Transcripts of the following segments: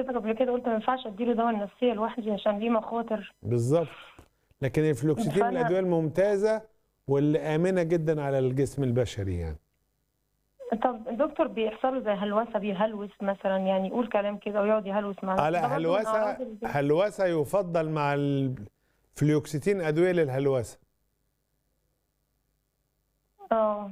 حضرتك قبل كده قلت ما ينفعش اديله دواء النفسيه لوحدي عشان ليه مخاطر بالظبط لكن الفلوكسيتين من فأنا- الادويه الممتازه واللي امنه جدا على الجسم البشري يعني طب الدكتور بيحصل له زي هلوسه بيهلوس مثلا يعني يقول كلام كده ويقعد يهلوس معاه على ده برضه من هلوسه أعراض ال- هلوسه يفضل مع الفلوكسيتين ادويه للهلوسه اه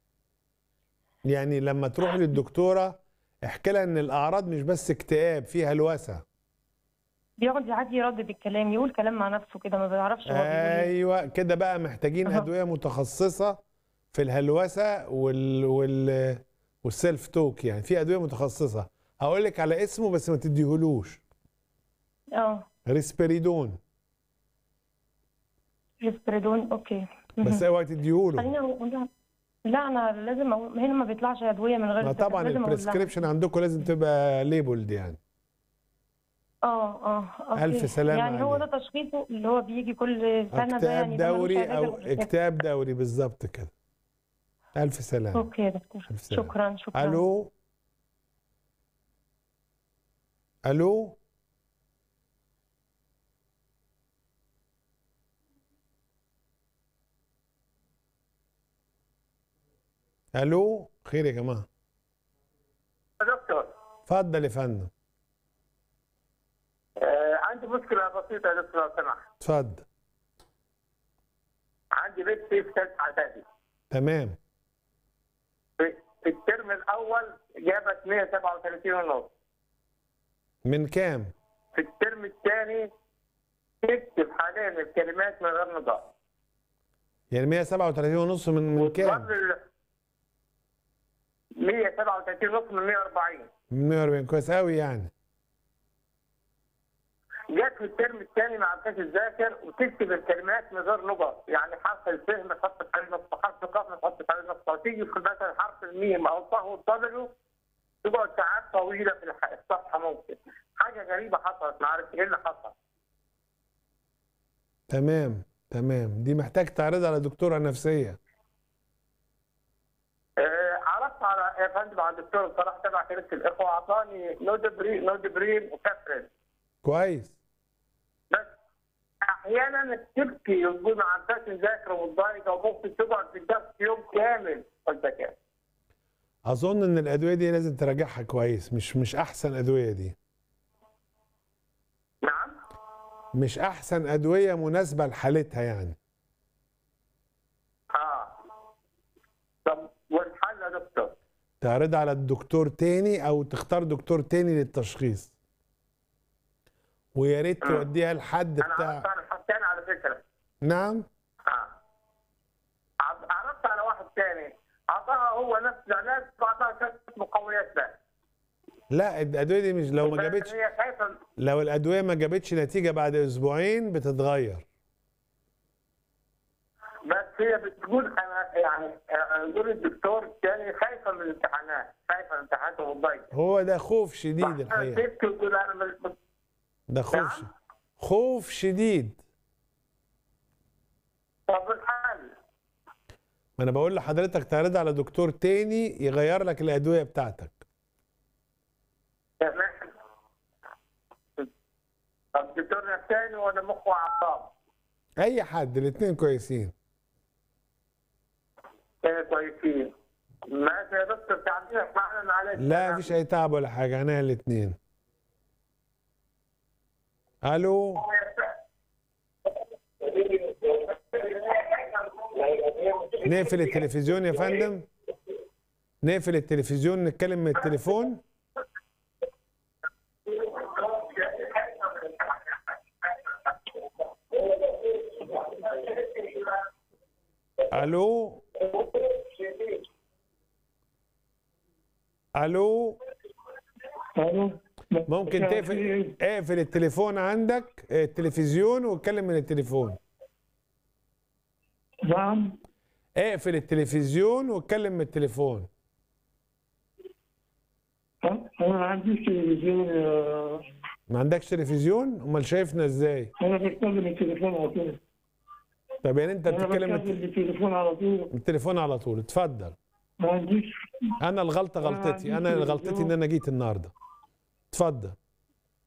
يعني لما تروح للدكتوره احكي لها ان الاعراض مش بس اكتئاب في هلوسه بيقعد عادي يردد الكلام يقول كلام مع نفسه كده ما بيعرفش هو بيقول ايه ايوه كده بقى محتاجين أها. ادويه متخصصه في الهلوسه وال وال والسيلف توك يعني في ادويه متخصصه هقول لك على اسمه بس ما تديهولوش اه ريسبيريدون ريسبريدون اوكي بس اوعي تديهوله خليني اقول لها لا انا لازم أقول هنا ما بيطلعش ادويه من غير ما الدكتور، طبعا لازم أقول لها. البريسكريبشن عندكم لازم تبقى ليبلد يعني اه اه أوكي. ألف سلامة يعني هو عليه. ده تشخيصه اللي هو بيجي كل سنه ده يعني اكتئاب ده ملوش دوري علاج او غير كده. اكتئاب دوري بالظبط كده الف سلامه اوكي يا دكتور ألف سلامة. شكرا شكرا الو الو الو خير يا جماعه يا دكتور اتفضل يا فندم آه عندي مشكلة بسيطة يا دكتور لو سمحت اتفضل عندي بنتي في ثالثة إعدادي تمام في في الترم الأول جابت 137 ونص من كام في الترم الثاني تكتب حاليا الكلمات من غير نطق يعني 137 ونص من من كام وتظل 137 ونص من 140 من 140 كويس قوي يعني جت في الترم الثاني ما عرفتش تذاكر وتكتب الكلمات من غير نقط يعني حرف الفهم تحط عليه نقطة حرف القاف تحط عليه نقطة وتيجي في مثلا حرف الميم أو الطه والدبليو تقعد ساعات طويلة في الح- الصفحة ممكن حاجة غريبة حصلت ما عرفت إيه اللي حصل تمام تمام دي محتاج تعرض على دكتوره نفسيه آه عرضت على يا فندم على الدكتور بصراحة تبع كنيسة الإخوة أعطاني نودبرين نودبرين وكافرين كويس بس أحيانا تبكي يقول ما عرفتش تذاكر ومتضايقة وممكن تقعد في الدرس يوم كامل قلت كده اظن ان الادويه دي لازم تراجعها كويس مش مش احسن ادويه دي نعم مش احسن ادويه مناسبه لحالتها يعني اه طب والحل يا دكتور تعرض على الدكتور تاني او تختار دكتور تاني للتشخيص ويا ريت توديها لحد انا عرضت بتاع على حد تاني على فكره نعم اه عرض- عرضت على واحد تاني اعطاها هو نفس العلاج واعطاها ثلاث مقويات بس لا الادويه دي مش لو ما بس جابتش هي خايفه لو الادويه ما جابتش نتيجه بعد اسبوعين بتتغير بس هي بتقول انا يعني آه، يقول الدكتور الثاني خايفه من الامتحانات خايفه من الامتحانات ومتضايقه هو ده خوف شديد الحقيقه تبكي وتقول انا مش ده خوف نعم. ش- خوف شديد طب الحل ما انا بقول لحضرتك تعرض على دكتور تاني يغير لك الادويه بتاعتك تمام طب دكتور نفساني ولا مخ واعصاب؟ اي حد الاثنين كويسين كانوا كويسين ماشي يا دكتور تعبيرك معنا معلش لا مفيش اي تعب ولا حاجه انا الاثنين الو نقفل التلفزيون يا فندم نقفل التلفزيون نتكلم من التليفون الو الو الو ممكن تقفل اقفل التليفون عندك التلفزيون واتكلم من التليفون نعم اقفل التلفزيون واتكلم من التليفون انا ما عنديش تلفزيون آه، ما عندكش تلفزيون امال شايفنا ازاي انا بتكلم التليفون على طول طب يعني انت انا بتتكلم بتكلم الت- بالتليفون على طول التليفون على طول اتفضل ما عنديش انا الغلطه أنا غلطتي عندي انا اللي غلطتي ان تلفزيون. انا جيت النهارده اتفضل